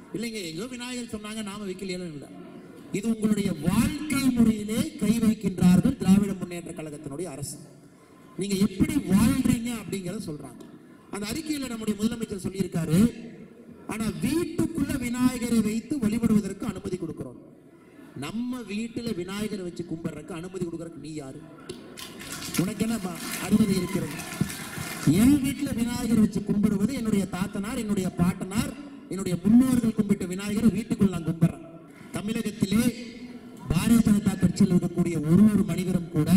இல்லைங்க எங்கோ விநாயகர் சொன்னாங்க நாம வைக்கலையே இல்லை இது உங்களுடைய வாழ்க்கை முறையிலே கை வைக்கின்றார்கள் திராவிட முன்னேற்ற கழகத்தினுடைய அரசு நீங்க எப்படி வாழ்றீங்க அப்படிங்கறத சொல்றாங்க அந்த அறிக்கையில நம்முடைய முதலமைச்சர் சொல்லியிருக்காரு ஆனா வீட்டுக்குள்ள விநாயகரை வைத்து வழிபடுவதற்கு அனுமதி கொடுக்கிறோம் நம்ம வீட்டுல விநாயகரை வச்சு கும்பிடுறதுக்கு அனுமதி கொடுக்கறதுக்கு நீ யாரு உனக்கு என்ன ப- அனுமதி இருக்கிறது என் வீட்டுல விநாயகர் வச்சு கும்பிடுவது என்னுடைய தாத்தனார் என்னுடைய பாட்டனார் என்னுடைய முன்னோர்கள் கும்பிட்ட விநாயகரை வீட்டுக்குள்ள நான் கும்பிடுறேன் தமிழகத்திலே பாரதிய ஜனதா கட்சியில் இருக்கக்கூடிய ஒரு ஒரு மனிதரும் கூட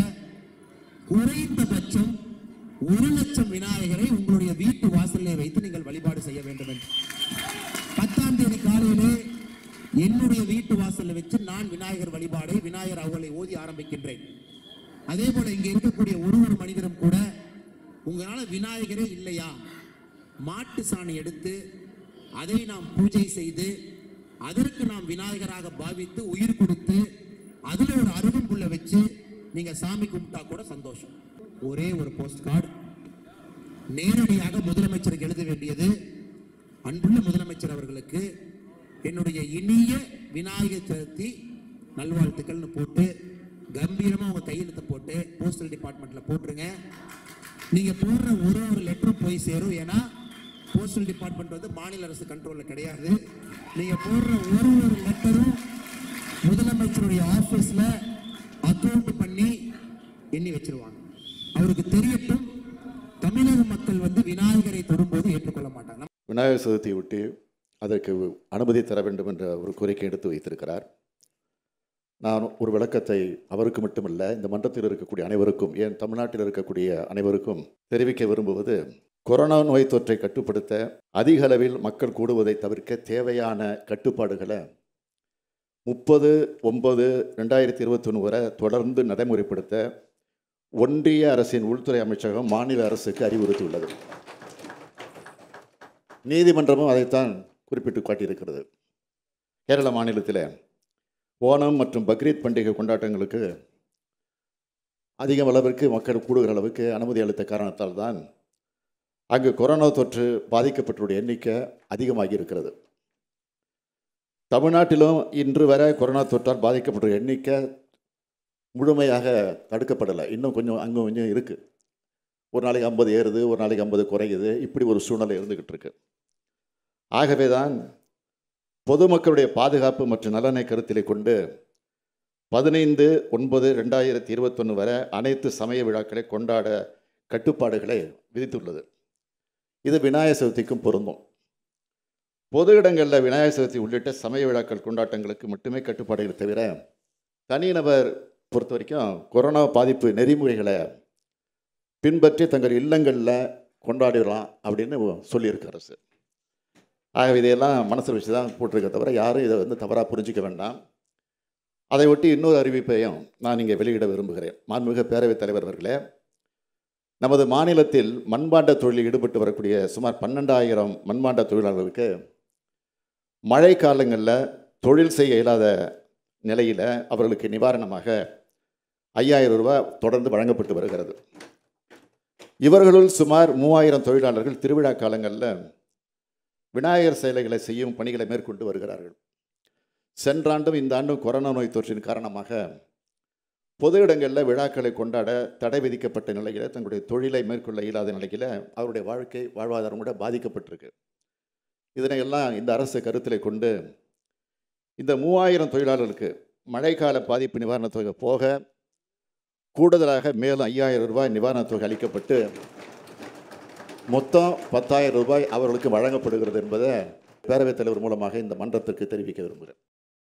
குறைந்தபட்சம் ஒரு லட்சம் விநாயகரை உங்களுடைய வீட்டு வாசலிலே வைத்து நீங்கள் வழிபாடு செய்ய வேண்டும் என்று பத்தாம் தேதி காலையிலே என்னுடைய வீட்டு வாசல்ல வச்சு நான் விநாயகர் வழிபாடை விநாயகர் அவர்களை ஓதி ஆரம்பிக்கின்றேன் அதே போல இங்க இருக்கக்கூடிய ஒரு ஒரு மனிதரும் கூட உங்களால விநாயகரே இல்லையா மாட்டு சாணி எடுத்து அதை நாம் பூஜை செய்து அதற்கு நாம் விநாயகராக பாவித்து உயிர் கொடுத்து அதுல ஒரு அருகம்புல்ல வச்சு நீங்க சாமி கும்பிட்டா கூட சந்தோஷம் ஒரே ஒரு போஸ்ட் கார்டு நேரடியாக முதலமைச்சருக்கு எழுத வேண்டியது அன்புள்ள முதலமைச்சர் அவர்களுக்கு என்னுடைய இனிய விநாயகர் சதுர்த்தி நல்வாழ்த்துக்கள்னு போட்டு கம்பீரமா உங்க கையெழுத்தை போட்டு போஸ்டல் டிபார்ட்மெண்ட்ல போட்டுருங்க நீங்க போடுற ஒரு ஒரு லெட்டரும் போய் சேரும் ஏன்னா போஸ்டல் டிபார்ட்மெண்ட் வந்து மாநில அரசு கண்ட்ரோல்ல கிடையாது நீங்க போடுற ஒரு ஒரு லெட்டரும் முதலமைச்சருடைய ஆபீஸ்ல அக்கவுண்ட் பண்ணி எண்ணி வச்சிருவாங்க அவருக்கு தெரியட்டும் தமிழக மக்கள் வந்து விநாயகரை தொடும்போது ஏற்றுக்கொள்ள மாட்டாங்க விநாயகர் சதுர்த்தியை ஒட்டி அதற்கு அனுமதி தர வேண்டும் என்ற ஒரு கோரிக்கை எடுத்து வைத்திருக்கிறார் நான் ஒரு விளக்கத்தை அவருக்கு மட்டுமல்ல இந்த மன்றத்தில் இருக்கக்கூடிய அனைவருக்கும் ஏன் தமிழ்நாட்டில் இருக்கக்கூடிய அனைவருக்கும் தெரிவிக்க விரும்புவது கொரோனா நோய் தொற்றை கட்டுப்படுத்த அதிக அளவில் மக்கள் கூடுவதை தவிர்க்க தேவையான கட்டுப்பாடுகளை முப்பது ஒன்பது ரெண்டாயிரத்தி இருபத்தொன்று வரை தொடர்ந்து நடைமுறைப்படுத்த ஒன்றிய அரசின் உள்துறை அமைச்சகம் மாநில அரசுக்கு அறிவுறுத்தியுள்ளது நீதிமன்றமும் அதைத்தான் குறிப்பிட்டு காட்டியிருக்கிறது கேரள மாநிலத்தில் ஓணம் மற்றும் பக்ரீத் பண்டிகை கொண்டாட்டங்களுக்கு அதிக அளவிற்கு மக்கள் கூடுகிற அளவுக்கு அனுமதி அளித்த காரணத்தால் தான் அங்கு கொரோனா தொற்று பாதிக்கப்பட்டவருடைய எண்ணிக்கை அதிகமாகி இருக்கிறது தமிழ்நாட்டிலும் இன்று வரை கொரோனா தொற்றால் பாதிக்கப்பட்ட எண்ணிக்கை முழுமையாக தடுக்கப்படலை இன்னும் கொஞ்சம் அங்கே கொஞ்சம் இருக்குது ஒரு நாளைக்கு ஐம்பது ஏறுது ஒரு நாளைக்கு ஐம்பது குறையுது இப்படி ஒரு சூழ்நிலை இருந்துக்கிட்டு இருக்கு ஆகவே தான் பொதுமக்களுடைய பாதுகாப்பு மற்றும் நலனை கருத்திலே கொண்டு பதினைந்து ஒன்பது ரெண்டாயிரத்தி இருபத்தொன்று வரை அனைத்து சமய விழாக்களை கொண்டாட கட்டுப்பாடுகளை விதித்துள்ளது இது விநாயகர் சதுர்த்திக்கும் பொருந்தும் பொது இடங்களில் விநாயகர் சதுர்த்தி உள்ளிட்ட சமய விழாக்கள் கொண்டாட்டங்களுக்கு மட்டுமே கட்டுப்பாடுகளை தவிர தனிநபர் பொறுத்த வரைக்கும் கொரோனா பாதிப்பு நெறிமுறைகளை பின்பற்றி தங்கள் இல்லங்களில் கொண்டாடிடலாம் அப்படின்னு சொல்லியிருக்கு அரசு ஆகவே இதையெல்லாம் மனசில் வச்சு தான் போட்டிருக்க தவிர யாரும் இதை வந்து தவறாக புரிஞ்சிக்க வேண்டாம் அதை ஒட்டி இன்னொரு அறிவிப்பையும் நான் இங்கே வெளியிட விரும்புகிறேன் மாண்புமிகு பேரவைத் தலைவர் அவர்களே நமது மாநிலத்தில் மண்பாண்ட தொழிலில் ஈடுபட்டு வரக்கூடிய சுமார் பன்னெண்டாயிரம் மண்பாண்ட தொழிலாளர்களுக்கு மழை காலங்களில் தொழில் செய்ய இயலாத நிலையில் அவர்களுக்கு நிவாரணமாக ஐயாயிரம் ரூபாய் தொடர்ந்து வழங்கப்பட்டு வருகிறது இவர்களுள் சுமார் மூவாயிரம் தொழிலாளர்கள் திருவிழா காலங்களில் விநாயகர் சேலைகளை செய்யும் பணிகளை மேற்கொண்டு வருகிறார்கள் சென்ற ஆண்டும் இந்த ஆண்டும் கொரோனா நோய் தொற்றின் காரணமாக பொது இடங்களில் விழாக்களை கொண்டாட தடை விதிக்கப்பட்ட நிலையில் தங்களுடைய தொழிலை மேற்கொள்ள இயலாத நிலையில் அவருடைய வாழ்க்கை வாழ்வாதாரம் கூட பாதிக்கப்பட்டிருக்கு இதனை எல்லாம் இந்த அரசு கருத்தில் கொண்டு இந்த மூவாயிரம் தொழிலாளர்களுக்கு மழைக்கால பாதிப்பு நிவாரணத் தொகை போக கூடுதலாக மேலும் ஐயாயிரம் ரூபாய் நிவாரணத் தொகை அளிக்கப்பட்டு மொத்தம் பத்தாயிரம் ரூபாய் அவர்களுக்கு வழங்கப்படுகிறது என்பதை பேரவைத் தலைவர் மூலமாக இந்த மன்றத்திற்கு தெரிவிக்க விரும்புகிறேன்